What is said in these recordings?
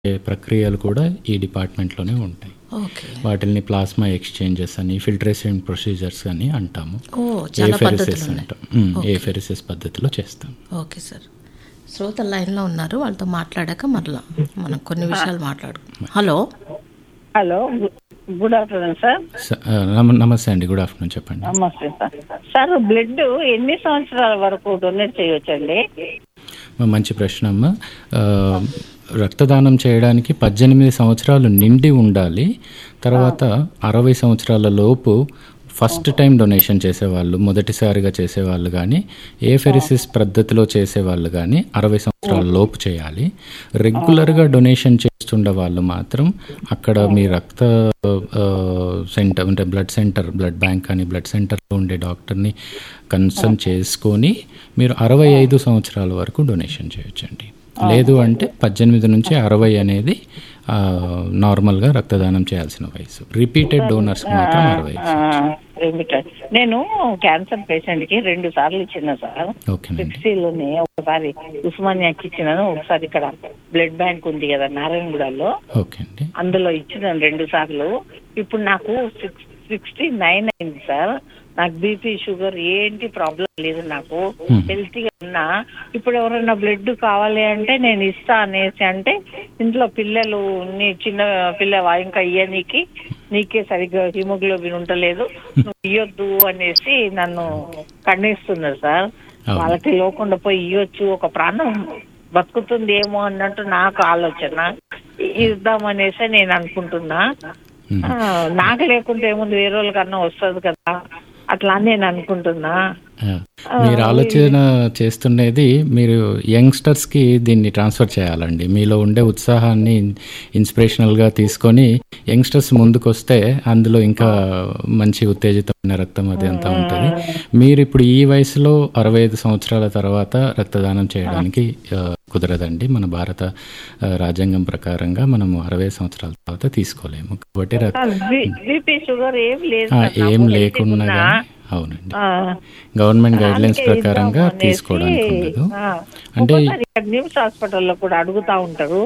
ప్రక్రియలు కూడా ఈ డిపార్ట్మెంట్లోనే ఉంటాయి ఓకే వాటిని ప్లాస్మా ఎక్స్చేంజెస్ అని ఫిల్ట్రేషన్ ప్రొసీజర్స్ అని అంటాము ఓ చాలా ఏఫెరిసిస్ పద్ధతులు ఉన్నాయి అంటాం ఉమ్, ఏఫెరిసిస్ పద్ధతిలో చేస్తాం ఓకే సార్ శ్రోత లైన్లో ఉన్నారు వాళ్ళతో మాట్లాడాక మరలా మనం కొన్ని విషయాలు మాట్లాడుకుందాం hello hello good afternoon sir స- ఆ, నమ- నమస్తే అండి గుడ్ ఆఫ్టర్నూన్ చెప్పండి నమస్తే సార్ సార్ బ్లడ్ ఎన్ని సంవత్సరాల వరకు డొనేట్ చేయొచ్చండి మంచి ప్రశ్న అమ్మ ఆ, రక్తదానం చేయడానికి పద్దెనిమిది సంవత్సరాలు నిండి ఉండాలి తర్వాత అరవై సంవత్సరాల లోపు ఫస్ట్ టైం డొనేషన్ చేసేవాళ్ళు మొదటిసారిగా చేసేవాళ్ళు కానీ ఏ ఫెరిసిస్ పద్ధతిలో చేసేవాళ్ళు కానీ అరవై సంవత్సరాల లోపు చేయాలి రెగ్యులర్గా డొనేషన్ చేస్తుండే వాళ్ళు మాత్రం అక్కడ మీ రక్త ఆ, సెంటర్ అంటే బ్లడ్ సెంటర్ బ్లడ్ బ్యాంక్ కానీ బ్లడ్ సెంటర్లో ఉండే డాక్టర్ని కన్సల్ట్ చేసుకొని మీరు అరవై ఐదు సంవత్సరాల వరకు డొనేషన్ చేయొచ్చండి లేదు అంటే పద్దెనిమిది నుంచి అరవై అనేది ఆ, నార్మల్గా రక్తదానం చేయాల్సిన వయసు రిపీటెడ్ డోనర్స్ మాత్రం అరవై ఆ, ఏమిటండి? నేను క్యాన్సర్ పేషెంట్ కి రెండు సార్లు ఇచ్చిన సార్ ఓకేనండి సిక్స్టీలోనే ఒకసారి ఉస్మానియాకి ఇచ్చినాను ఒకసారి ఇక్కడ బ్లడ్ బ్యాంక్ ఉంది కదా నారాయణగూడలో ఓకే అండి అందులో ఇచ్చినాను రెండు సార్లు ఇప్పుడు నాకు సిక్స్ సిక్స్టీ నైన్ అయింది సార్ నాకు బీపీ షుగర్ ఏంటి ప్రాబ్లం లేదు నాకు హెల్తీగా ఉన్నా ఇప్పుడు ఎవరైనా బ్లడ్ కావాలి అంటే నేను ఇస్తా అనేసి అంటే ఇంట్లో పిల్లలు నీ చిన్న పిల్ల ఇంకా ఇయ్యనీకి నీకే సరిగ్గా హిమోగ్లోబిన్ ఉండలేదు నువ్వు ఇయ్యొద్దు అనేసి నన్ను ఖండిస్తున్నారు సార్ అవును. వాళ్ళకి లేకుండా పోయి ఇయ్యొచ్చు ఒక ప్రాణం బతుకుతుంది ఏమో అన్నట్టు నాకు ఆలోచన ఇద్దామనేసి నేను అనుకుంటున్నా మ్మ్. ఆ, నాకు లేకుంటే ఏముంది వేరే వాళ్ళకన్నా వస్తుంది కదా అట్లా అని నేను అనుకుంటున్నా ఆ, మీరు ఆలోచన చేస్తుండేది మీరు యంగ్స్టర్స్కి దీన్ని ట్రాన్స్ఫర్ చేయాలండి మీలో ఉండే ఉత్సాహాన్ని ఇన్స్పిరేషనల్గా తీసుకొని యంగ్స్టర్స్ ముందుకు వస్తే అందులో ఇంకా మంచి ఉత్తేజితమైన రక్తం అది అంతా ఉంటుంది మీరు ఇప్పుడు ఈ వయసులో అరవై ఐదు సంవత్సరాల తర్వాత రక్తదానం చేయడానికి ఆ, కుదరదండి మన భారత ఆ, రాజ్యాంగం ప్రకారంగా మనము అరవై సంవత్సరాల తర్వాత తీసుకోలేము కాబట్టి రక్- బీపీ షుగర్ ఏం లేదు ఆ, సార్ ఏం నాకు. లేకున్నా ఉన్నా. కానీ అవునండి ఆ, గవర్నమెంట్ గైడ్ లైన్స్ అందుకే ప్రకారంగా ఇద్దాం అనేసి, తీసుకోవడానికి ఉండదు ఆ, అంటే ఒక్కోసారి ఇక్కడ నిమ్స్ హాస్పిటల్లో కూడా అడుగుతా ఉంటారు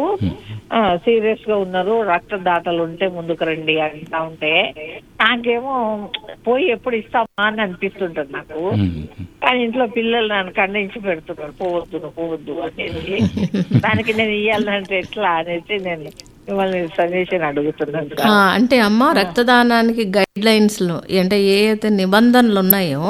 సీరియస్ గా ఉన్నారు రక్తదాతలు ఉంటే ముందుకు రండి అంటా ఉంటే నాకేమో పోయి ఎప్పుడు ఇస్తామా అని అనిపిస్తుంటది నాకు మ్మ్. కానీ ఇంట్లో పిల్లలు నన్ను ఖండించి పెడుతున్నారు పోవద్దు నువ్వు పోవద్దు అనేసి దానికి నేను ఇయ్యాలంటే ఎట్లా అనేసి నేను మిమ్మల్ని సజెషన్ అడుగుతున్నాను ఆ, సార్. అంటే అమ్మ రక్తదానానికి గైడ్ లైన్స్లో అంటే ఏ అయితే నిబంధనలు ఉన్నాయో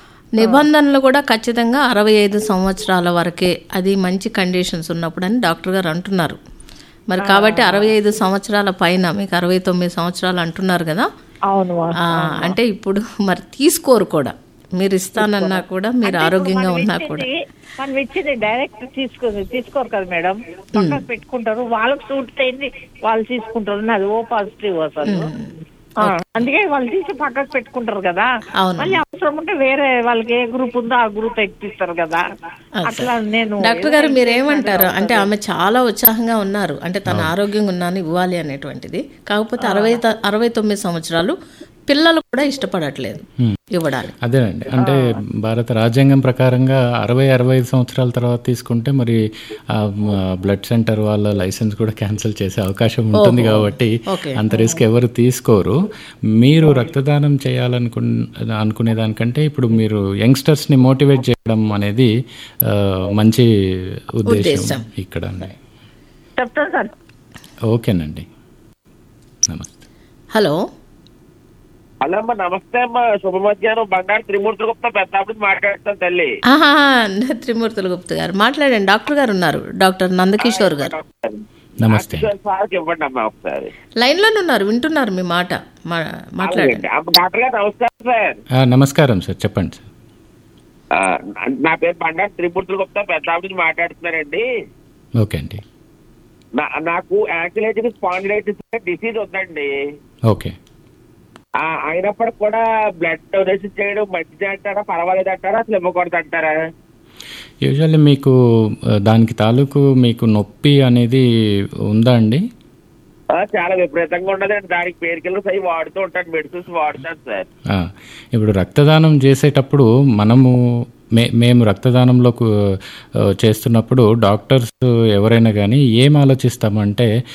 నిబంధనలు కూడా ఖచ్చితంగా అరవై ఐదు సంవత్సరాల వరకే అది మంచి కండిషన్స్ ఉన్నప్పుడు అని డాక్టర్ గారు అంటున్నారు మరి కాబట్టి అరవై ఐదు సంవత్సరాల పైన మీకు అరవై తొమ్మిది సంవత్సరాలు అంటున్నారు కదా అవును మా. ఆ, అంటే ఇప్పుడు మరి తీసుకోరు కూడా మీరు ఇస్తానన్నా కూడా మీరు ఆరోగ్యంగా మనం ఉన్నా కూడా ఇచ్చింది- మనం ఇచ్చింది డైరెక్ట్ తీసుకో తీసుకోరు కదా మేడం పక్కన పెట్టుకుంటారు వాళ్ళకి సూట్ అయింది వాళ్ళు తీసుకుంటారు నాది ఓ పాజిటివ్ అసలు ఆ, అందుకే వాళ్ళు తీసి పక్కకు పెట్టుకుంటారు కదా అవును. మళ్ళీ అవసరం ఉంటే వేరే వాళ్ళకి ఏ గ్రూప్ ఉందో ఆ గ్రూప్ ఎక్కిస్తారు కదా అట్లా నేను డాక్టర్ గారు మీరేమంటారు అంటే ఆమె చాలా ఉత్సాహంగా ఉన్నారు అంటే తన ఆరోగ్యంగా ఉన్నాను ఇవ్వాలి అనేటువంటిది కాకపోతే అరవై త- అరవై తొమ్మిది సంవత్సరాలు పిల్లలు కూడా ఇష్టపడట్లేదు ఇవ్వడానికి అదేనండి అంటే భారత రాజ్యాంగం ప్రకారంగా అరవై అరవై ఐదు సంవత్సరాల తర్వాత తీసుకుంటే మరి ఆ బ్లడ్ సెంటర్ వాళ్ళ లైసెన్స్ కూడా క్యాన్సిల్ చేసే అవకాశం ఉంటుంది కాబట్టి ఓకే. అంత రిస్క్ ఎవరు తీసుకోరు మీరు రక్తదానం చేయాలనుకు అనుకునే దానికంటే ఇప్పుడు మీరు యంగ్స్టర్స్ని మోటివేట్ చేయడం అనేది ఆ, మంచి ఉద్దేశం ఉద్దేశం. ఇక్కడ అండి చెప్తాను సార్ ఓకేనండి నమస్తే హలో హలో అమ్మ నమస్తే అమ్మ శుభ మధ్యాహ్నం బంగారు త్రిమూర్తి గుప్తా పెద్దాపుడు మాట్లాడుతాను తల్లి ఆహా త్రిమూర్తుల గుప్త గారు మాట్లాడండి డాక్టర్ గారు ఉన్నారు డాక్టర్ నందకిషోర్ గారు నమస్తే సార్కి ఇవ్వండి అమ్మా ఒకసారి లైన్లోనే ఉన్నారు వింటున్నారు మీ మాట మా- మాట్లాడండి అమ్మ డాక్టర్ గారు నమస్కారం సార్ ఆ, నమస్కారం సార్ చెప్పండి సార్ ఆ, నా పేరు బండారు త్రిమూర్తులు గుప్తా పెద్దాపుడు మాట్లాడుతున్నారండి ఓకే అండి నా- నాకు యాంకిలైటిస్ స్పాండిలైటిస్ డిసీజ్ ఉందండి ఓకే ఆ, అయినప్పటికి కూడా బ్లడ్ డొనేషన్ చేయడం మంచిది అంటారా పర్వాలేదు అంటారా అసలు ఇవ్వకూడదు అంటారా యూజువల్లీ మీకు ఆ, దానికి తాలూకు మీకు నొప్పి అనేది ఉందా అండి ఆ, చాలా విపరీతంగా ఉన్నదండి దానికి పేరుకెళ్ళి అవి వాడుతూ ఉంటాను మెడిసిన్స్ వాడుతాను సార్ ఆ, ఇప్పుడు రక్తదానం చేసేటప్పుడు మనము మే మేము రక్తదానంలో కు- ఆ, చేస్తున్నప్పుడు డాక్టర్స్ ఎవరైనా కానీ ఏం ఆలోచిస్తామంటే